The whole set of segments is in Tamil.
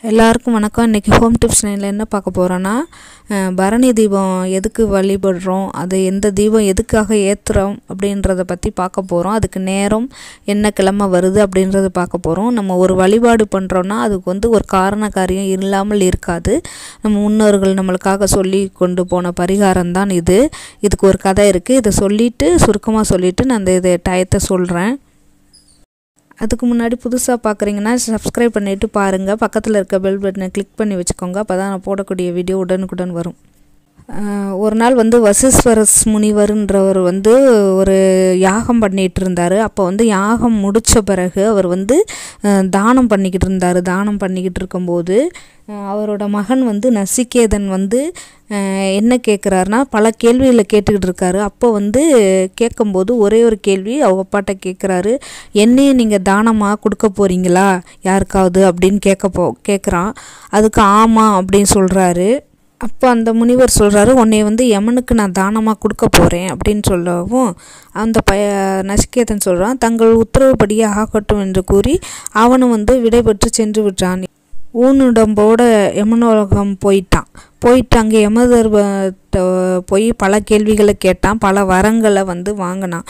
எல்லாருக்கும் வணக்கம் இன்றைக்கி ஹோம் டிப்ஸ் நைனில் என்ன பார்க்க போகிறோன்னா பரணி தீபம் எதுக்கு வழிபடுறோம் அது எந்த தீபம் எதுக்காக ஏற்றுறோம் அப்படின்றத பற்றி பார்க்க போகிறோம் அதுக்கு நேரம் என்ன கிழமை வருது அப்படின்றத பார்க்க போகிறோம் நம்ம ஒரு வழிபாடு பண்ணுறோன்னா அதுக்கு வந்து ஒரு காரண காரியம் இல்லாமல் இருக்காது நம்ம முன்னோர்கள் நம்மளுக்காக சொல்லி கொண்டு போன பரிகாரம் தான் இது இதுக்கு ஒரு கதை இருக்குது இதை சொல்லிவிட்டு சுருக்கமாக சொல்லிவிட்டு நான் இந்த இதை டயத்தை சொல்கிறேன் அதுக்கு முன்னாடி புதுசாக பார்க்குறீங்கன்னா சப்ஸ்கிரைப் பண்ணிவிட்டு பாருங்கள் பக்கத்தில் இருக்க பெல் பட்டனை கிளிக் பண்ணி வச்சுக்கோங்க அப்போ தான் நான் போடக்கூடிய வீடியோ உடனுக்குடன் வரும் ஆஹ் ஒரு நாள் வந்து வசிஸ்வரஸ் முனிவர்ன்றவர் வந்து ஒரு யாகம் பண்ணிகிட்டு இருந்தார் அப்போ வந்து யாகம் முடித்த பிறகு அவர் வந்து ஆஹ் தானம் பண்ணிக்கிட்டு இருந்தார் தானம் பண்ணிக்கிட்டு இருக்கும்போது ஆஹ் அவரோட மகன் வந்து நசிகேதன் வந்து ஆஹ் என்ன கேட்குறாருனா பல கேள்விகளை கேட்டுக்கிட்டு இருக்காரு அப்போ வந்து கேட்கும்போது ஒரே ஒரு கேள்வி அவங்க அப்பாட்ட கேட்குறாரு என்னையும் நீங்கள் தானமாக கொடுக்க போகிறீங்களா யாருக்காவது அப்படின்னு கேட்க போ கேட்குறான் அதுக்கு ஆமாம் அப்படின்னு சொல்கிறாரு அப்போ அந்த முனிவர் சொல்கிறாரு உன்னை வந்து யமனுக்கு நான் தானமாக கொடுக்க போகிறேன் அப்படின்னு சொல்லவும் அந்த பய நசிகேதன் சொல்கிறான் தங்கள் உத்தரவுப்படியே ஆகட்டும் என்று கூறி அவனும் வந்து விடைபெற்று சென்று விட்டான் ஊனுடம்போட யமனோலகம் போயிட்டான் போயிட்டு அங்கே யமதர்பத்தை போய் பல கேள்விகளை கேட்டான் பல வரங்களை வந்து வாங்கினான்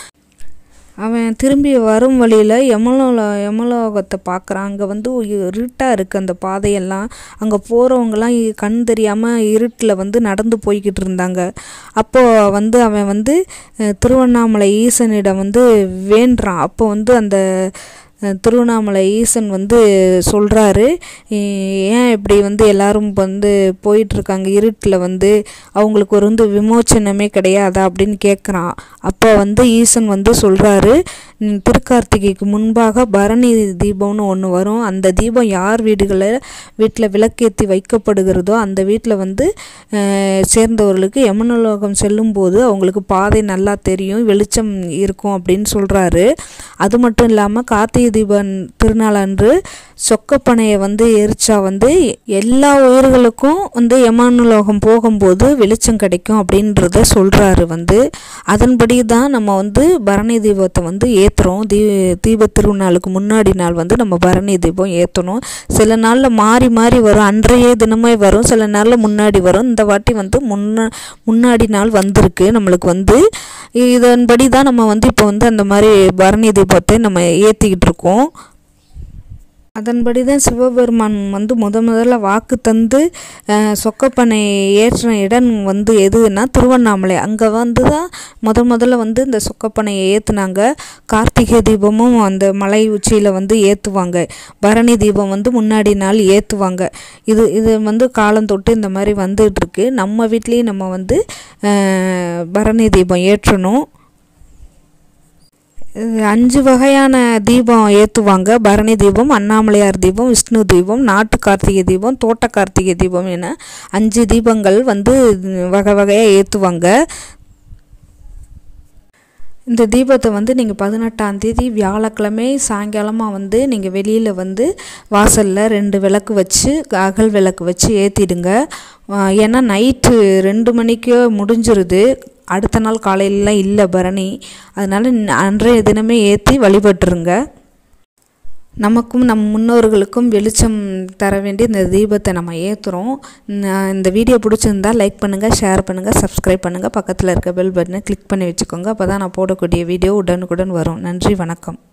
அவன் திரும்பி வரும் வழியில் யமலோல யமலோகத்தை பார்க்குறான் அங்கே வந்து இருட்டாக இருக்குது அந்த பாதையெல்லாம் அங்கே போகிறவங்கலாம் கண் தெரியாமல் இருட்டில் வந்து நடந்து போய்கிட்டு இருந்தாங்க அப்போது வந்து அவன் வந்து அஹ், திருவண்ணாமலை ஈசனிடம் வந்து வேண்டுறான் அப்போ வந்து அந்த அஹ், திருவண்ணாமலை ஈசன் வந்து சொல்கிறாரு ஏன் இப்படி வந்து எல்லாரும் வந்து போயிட்டுருக்காங்க இருட்டில் வந்து அவங்களுக்கு ஒரு வந்து விமோச்சனமே கிடையாதா அப்படின்னு கேட்குறான் அப்போ வந்து ஈசன் வந்து சொல்கிறாரு திருக்கார்த்திகைக்கு முன்பாக பரணி தீபம்னு ஒன்று வரும் அந்த தீபம் யார் வீடுகளில் வீட்டில் விளக்கேற்றி வைக்கப்படுகிறதோ அந்த வீட்டில் வந்து அஹ், சேர்ந்தவர்களுக்கு யமனலோகம் செல்லும்போது அவங்களுக்கு பாதை நல்லா தெரியும் வெளிச்சம் இருக்கும் அப்படின்னு சொல்கிறாரு அது மட்டும் இல்லாமல் கார்த்திகை தீபம் திருநாள் அன்று சொக்கப்பனையை வந்து எரிச்சா வந்து எல்லா உயிர்களுக்கும் வந்து யமானுலோகம் போகும்போது வெளிச்சம் கிடைக்கும் அப்படின்றத சொல்கிறாரு வந்து அதன்படி தான் நம்ம வந்து பரணி தீபத்தை வந்து ஏற்றுறோம் தீ தீப திருநாளுக்கு முன்னாடி நாள் வந்து நம்ம பரணி தீபம் ஏற்றணும் சில நாளில் மாறி மாறி வரும் அன்றைய தினமே வரும் சில நாளில் முன்னாடி வரும் இந்த வாட்டி வந்து முன்ன முன்னாடி நாள் வந்திருக்கு நம்மளுக்கு வந்து இதன்படி தான் நம்ம வந்து இப்போ வந்து அந்த மாதிரி பரணி தீபத்தை நம்ம ஏற்றிக்கிட்டு இருக்கோம் அதன்படி தான் சிவபெருமான் வந்து முத முதல்ல வாக்கு தந்து அஹ், சொக்கப்பனை ஏற்றின இடம் வந்து எதுன்னா திருவண்ணாமலை அங்கே வந்து தான் முத முதல்ல வந்து இந்த சொக்கப்பனையை ஏற்றுனாங்க கார்த்திகை தீபமும் அந்த மலை உச்சியில் வந்து ஏற்றுவாங்க பரணி தீபம் வந்து முன்னாடி நாள் ஏற்றுவாங்க இது இது வந்து காலம் தொட்டு இந்த மாதிரி வந்துகிட்டு இருக்கு நம்ம வீட்லேயும் நம்ம வந்து அஹ், பரணி தீபம் ஏற்றணும் இது அஞ்சு வகையான தீபம் ஏற்றுவாங்க பரணி தீபம் அண்ணாமலையார் தீபம் விஷ்ணு தீபம் நாட்டு கார்த்திகை தீபம் தோட்ட கார்த்திகை தீபம் என அஞ்சு தீபங்கள் வந்து வகை வகையாக ஏற்றுவாங்க இந்த தீபத்தை வந்து நீங்கள் பதினெட்டாம் தேதி வியாழக்கிழமை சாயங்காலமாக வந்து நீங்கள் வெளியில் வந்து வாசலில் ரெண்டு விளக்கு வச்சு அகல் விளக்கு வச்சு ஏற்றிடுங்க ஏன்னா நைட்டு ரெண்டு மணிக்கு முடிஞ்சிருது அடுத்த நாள் காலையிலலாம் இல்லை பரணி அதனால் அன்றைய தினமே ஏற்றி வழிபட்டுருங்க நமக்கும் நம் முன்னோர்களுக்கும் வெளிச்சம் தர வேண்டிய இந்த தீபத்தை நம்ம ஏற்றுறோம் இந்த வீடியோ பிடிச்சிருந்தா லைக் பண்ணுங்கள் ஷேர் பண்ணுங்கள் சப்ஸ்கிரைப் பண்ணுங்கள் பக்கத்தில் இருக்க பெல் பட்டனை கிளிக் பண்ணி வச்சுக்கோங்க அப்போ தான் நான் போடக்கூடிய வீடியோ உடனுக்குடன் வரும் நன்றி வணக்கம்